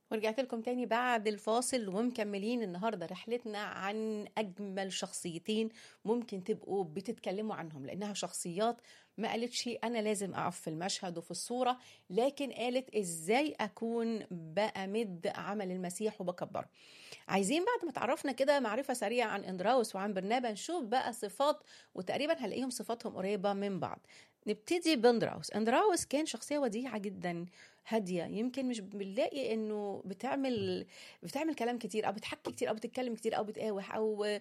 ورجعت لكم تاني بعد الفاصل ومكملين النهارده رحلتنا عن اجمل شخصيتين ممكن تبقوا بتتكلموا عنهم لانها شخصيات ما قالتش انا لازم اقف في المشهد وفي الصوره لكن قالت ازاي اكون بامد عمل المسيح وبكبره عايزين بعد ما تعرفنا كده معرفه سريعه عن اندراوس وعن برنابا نشوف بقى صفات وتقريبا هنلاقيهم صفاتهم قريبه من بعض نبتدي باندراوس اندراوس كان شخصيه وديعه جدا هاديه يمكن مش بنلاقي انه بتعمل بتعمل كلام كتير او بتحكي كتير او بتتكلم كتير او بتقاوح او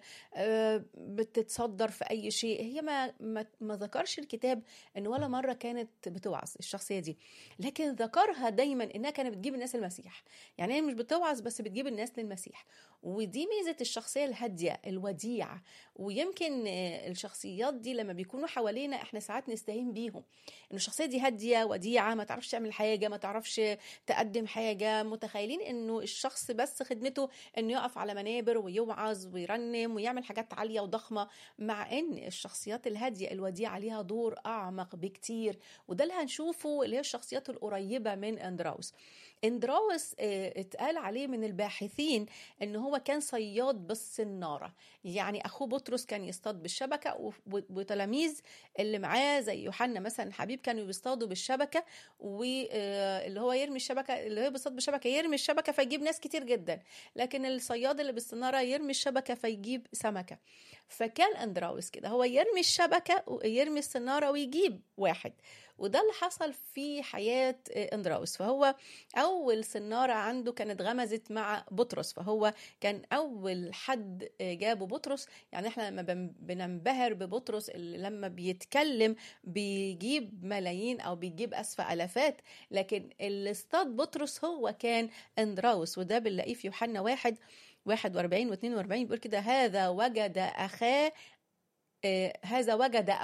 بتتصدر في اي شيء هي ما ما, ما ذكرش الكتاب ان ولا مره كانت بتوعظ الشخصيه دي لكن ذكرها دايما انها كانت بتجيب الناس المسيح يعني هي مش بتوعظ بس بتجيب الناس للمسيح ودي ميزه الشخصيه الهاديه الوديعه ويمكن الشخصيات دي لما بيكونوا حوالينا احنا ساعات نستهين بيهم ان الشخصيه دي هاديه وديعه ما تعرفش تعمل حاجه ما تعرفش تقدم حاجه متخيلين انه الشخص بس خدمته انه يقف على منابر ويوعظ ويرنم ويعمل حاجات عاليه وضخمه مع ان الشخصيات الهاديه الوديعه ليها دور اعمق بكتير وده اللي هنشوفه اللي هي الشخصيات القريبه من اندراوس اندراوس اتقال عليه من الباحثين ان هو كان صياد بالصناره يعني اخوه بطرس كان يصطاد بالشبكه وتلاميذ اللي معاه زي يوحنا مثلا حبيب كانوا بيصطادوا بالشبكه واللي هو يرمي الشبكه اللي هو بيصطاد بالشبكه يرمي الشبكه فيجيب ناس كتير جدا لكن الصياد اللي بالصناره يرمي الشبكه فيجيب سمكه فكان اندراوس كده هو يرمي الشبكه ويرمي الصناره ويجيب واحد وده اللي حصل في حياة اندراوس فهو أول سنارة عنده كانت غمزت مع بطرس فهو كان أول حد جابه بطرس يعني احنا لما بننبهر ببطرس اللي لما بيتكلم بيجيب ملايين أو بيجيب أسفة ألفات لكن اللي اصطاد بطرس هو كان اندراوس وده بنلاقيه في يوحنا واحد 41 و 42 بيقول كده هذا وجد أخاه هذا وجد